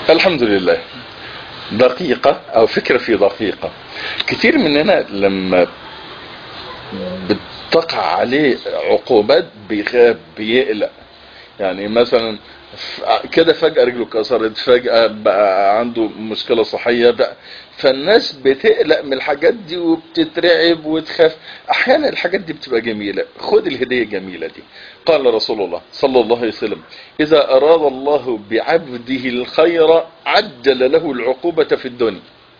الحمد لله دقيقة او فكرة في دقيقة كتير مننا لما بتقع عليه عقوبات بيخاف بيقلق يعني مثلا كده فجأة رجله اتكسرت فجأة بقى عنده مشكلة صحية بقى فالناس بتقلق من الحاجات دي وبتترعب وتخاف احيانا الحاجات دي بتبقى جميلة خد الهدية الجميلة دي قال رسول الله صلى الله عليه وسلم اذا اراد الله بعبده الخير عجل له العقوبة في الدنيا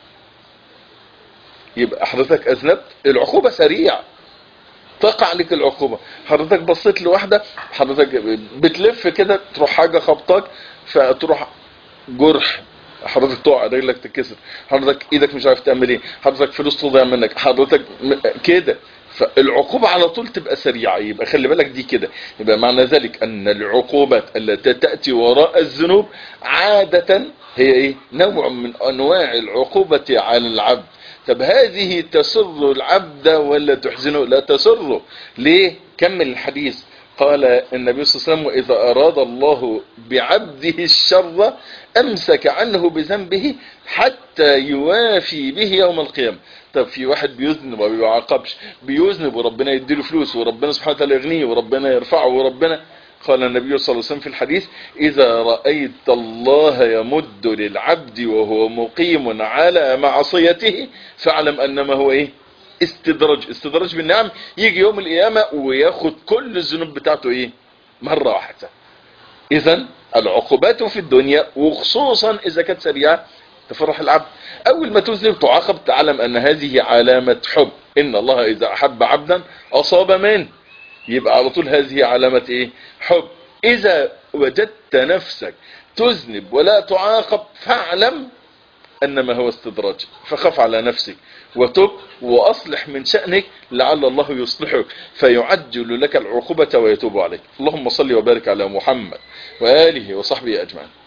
يبقى حضرتك اذنبت العقوبة سريعة تقع لك العقوبة حضرتك بصيت لواحدة حضرتك بتلف كده تروح حاجة خبطك فتروح جرح حضرتك تقع رجلك تتكسر حضرتك ايدك مش عارف تعمل ايه حضرتك فلوس تضيع منك حضرتك م- كده فالعقوبة على طول تبقى سريعة يبقى خلي بالك دي كده يبقى معنى ذلك ان العقوبات التي تأتي وراء الذنوب عادة هي ايه نوع من انواع العقوبة على العبد طب هذه تسر العبد ولا تحزنه لا تسره ليه كمل الحديث قال النبي صلى الله عليه وسلم وإذا أراد الله بعبده الشر أمسك عنه بذنبه حتى يوافي به يوم القيامة طب في واحد بيذنب وما بيعاقبش بيذنب وربنا يديله فلوس وربنا سبحانه وتعالى يغنيه وربنا يرفعه وربنا قال النبي صلى الله عليه وسلم في الحديث إذا رأيت الله يمد للعبد وهو مقيم على معصيته فاعلم أنما هو إيه استدراج استدراج بالنعم يجي يوم القيامة وياخد كل الذنوب بتاعته إيه مرة واحدة إذا العقوبات في الدنيا وخصوصا إذا كانت سريعة تفرح العبد أول ما تذنب تعاقب تعلم أن هذه علامة حب إن الله إذا أحب عبدا أصاب منه يبقى على طول هذه علامة ايه حب اذا وجدت نفسك تذنب ولا تعاقب فاعلم انما هو استدراج فخف على نفسك وتب واصلح من شأنك لعل الله يصلحك فيعجل لك العقوبة ويتوب عليك اللهم صل وبارك على محمد وآله وصحبه اجمعين